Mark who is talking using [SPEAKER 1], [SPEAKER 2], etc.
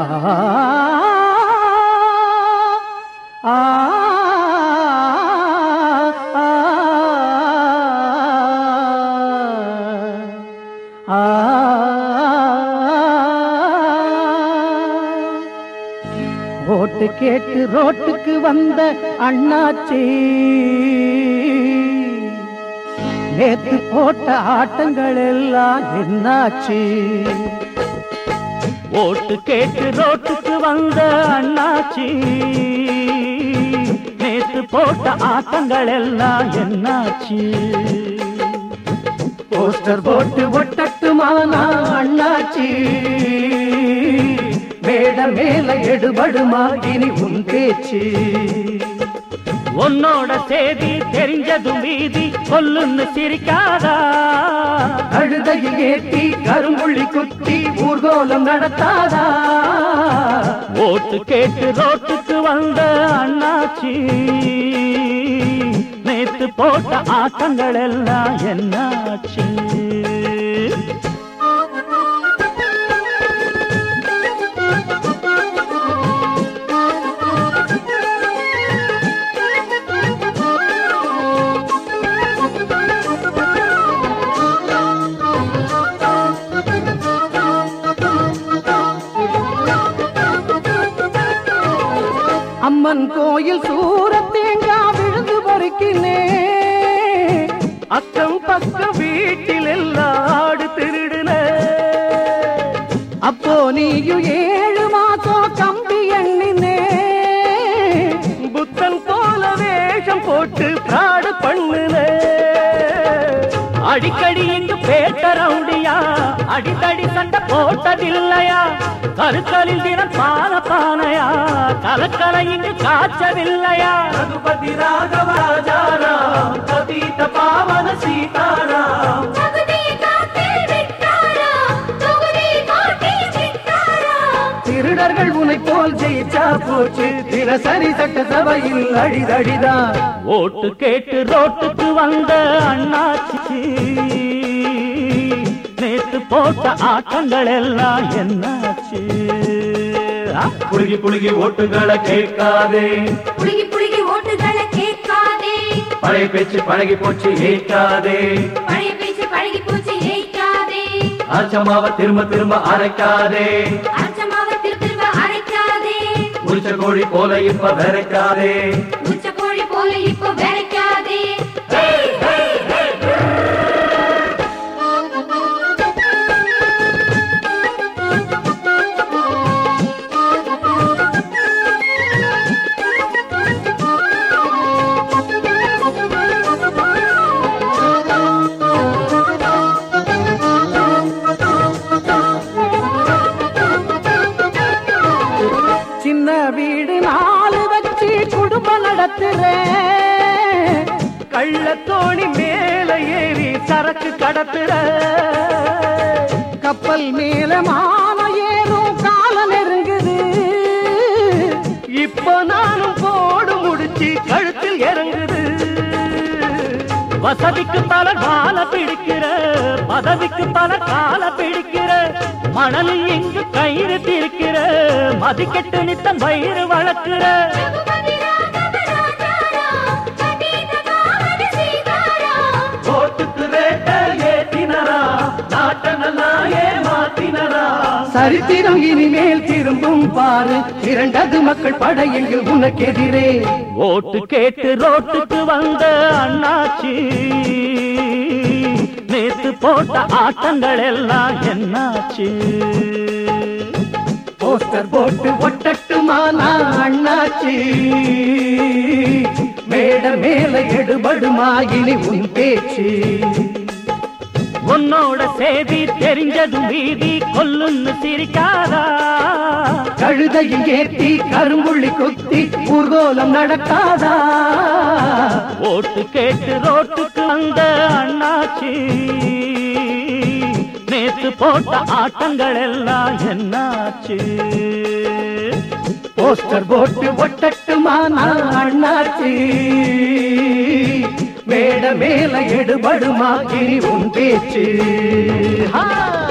[SPEAKER 1] ஆ ஆ ஓட்டு கேட்டு ரோட்டுக்கு வந்த அண்ணாச்சி நேத்து போட்ட ஆட்டங்கள் எல்லாம் என்னாச்சு
[SPEAKER 2] ஓட்டு கேட்டு ரோட்டுக்கு வந்த அண்ணாச்சி நேத்து போட்ட ஆட்டங்கள் எல்லாம் என்னாச்சு
[SPEAKER 1] போஸ்டர் போட்டு ஒட்டட்டுமானா அண்ணாச்சி மேட மேல எடுபடுமா இனி உன் பேச்சு
[SPEAKER 2] உன்னோட செய்தி தெரிஞ்சதும் வீதி கொல்லுன்னு சிரிக்காதா
[SPEAKER 1] அழுதையில் ஏத்தி கரும்புள்ளி குத்தி ஊர்கோலம் நடத்தாதா
[SPEAKER 2] ஓட்டு கேட்டு ரோட்டுக்கு வந்த அண்ணாச்சி நேத்து போட்ட ஆட்டங்கள் எல்லாம் என்னாச்சு
[SPEAKER 1] அம்மன் கோயில் சூர தேங்காய் விழுந்து பொறுக்கினே
[SPEAKER 2] அக்கம் பக்கம் வீட்டில் எல்லாம் ஆடு திருடுன
[SPEAKER 1] அப்போ நீயும் ஏழு மாசம் கம்பி எண்ணினே
[SPEAKER 2] புத்தன் போல வேஷம் போட்டு பிராடு பண்ணுன அடிக்கடி இங்கு பேட்ட ரவுடியா அடித்தடி சண்டை போட்டதில்லையா கருத்தலில் தினம் பான பானையா கலக்கலை இங்கு காய்ச்சவில்லையா ரகுபதி ராகவராஜாராம் கதீத பாவன சீதாராம்
[SPEAKER 1] திருடர்கள் உனை போல் ஜெயிச்சா போச்சு தினசரி சட்டசபையில் அடிதடிதான்
[SPEAKER 2] ஓட்டு கேட்டு ரோட்டுக்கு வந்த அண்ணாச்சி நேத்து போட்ட ஆட்டங்கள் எல்லாம் என்னாச்சு ஆ?
[SPEAKER 3] புழுகி புழுகி ஓட்டுகளை கேட்காதே
[SPEAKER 4] புடுங்கி புடுங்கி ஓட்டுகளை கேட்காதே
[SPEAKER 3] பழைய பேச்சு பழகி போச்சு ஏற்காதே
[SPEAKER 4] பழைய பேச்சு பழகி போச்சு ஏய்க்காதே
[SPEAKER 3] அச்சமாவ திரும்ப திரும்ப அரைக்காதே
[SPEAKER 4] அச்சமாக திரும்ப திரும்ப அரைக்காதே
[SPEAKER 3] உரிச்ச கோழி போல இப்ப விரைக்காதே
[SPEAKER 4] உச்ச கோழி போல இப்போ விரைக்காதே
[SPEAKER 1] சின்ன வீடு நாலு வச்சு குடும்பம் நடத்துறேன்
[SPEAKER 2] கள்ளத்தோணி மேல ஏறி சரக்கு கடத்துற
[SPEAKER 1] கப்பல் மேல மான ஏறும் காலம் நெருங்குது
[SPEAKER 2] இப்போ நானும் போடு முடிச்சு கழுத்தில் இறங்குது வசதிக்கு பல கால பிடிக்கிற பதவிக்கு பல கால பிடிக்கிற மணலில் இங்கு கயிறு திரிக்கிற மதிக்கெட்டு நித்தம் வயிறு வளர்க்கிற
[SPEAKER 4] ரகுபதி ராகவ ராஜாராம், பண்டித பாவன சீதாராம்.
[SPEAKER 2] ஓட்டுக்கு ரேட்ட ஏத்தினரா நாட்ட நல்லா ஏமாத்தினரா
[SPEAKER 1] சரித்திரம் இனிமேல் திரும்பும் பாரு இரண்டது மக்கள் படையெங்கு உனக்கெதிரே
[SPEAKER 2] ஓட்டு கேட்டு ரோட்டுக்கு வந்த அண்ணாச்சி நேத்து போட்ட ஆட்டங்கள் எல்லாம் என்னாச்சு
[SPEAKER 1] போஸ்டர் போட்டு ஒட்டட்டுமானா அண்ணாச்சி மேட மேல எடுபடுமா இனி உன் பேச்சு
[SPEAKER 2] உன்னோட செய்தி தெரிஞ்சதும் வீதி கொல்லுன்னு சிரிக்காதா
[SPEAKER 1] கழுதையில் ஏத்தி கரும்புள்ளி குத்தி ஊர்கோலம் நடக்காதா
[SPEAKER 2] ஓட்டு கேட்டு ரோட்டுக்கு வந்த அண்ணாச்சி நேத்து போட்ட ஆட்டங்கள் எல்லாம் என்னாச்சு
[SPEAKER 1] போஸ்டர் போட்டு ஒட்டட்டுமானா அண்ணாச்சி மேட மேல எடுபடுமா இனி உன் பேச்சு ஆ!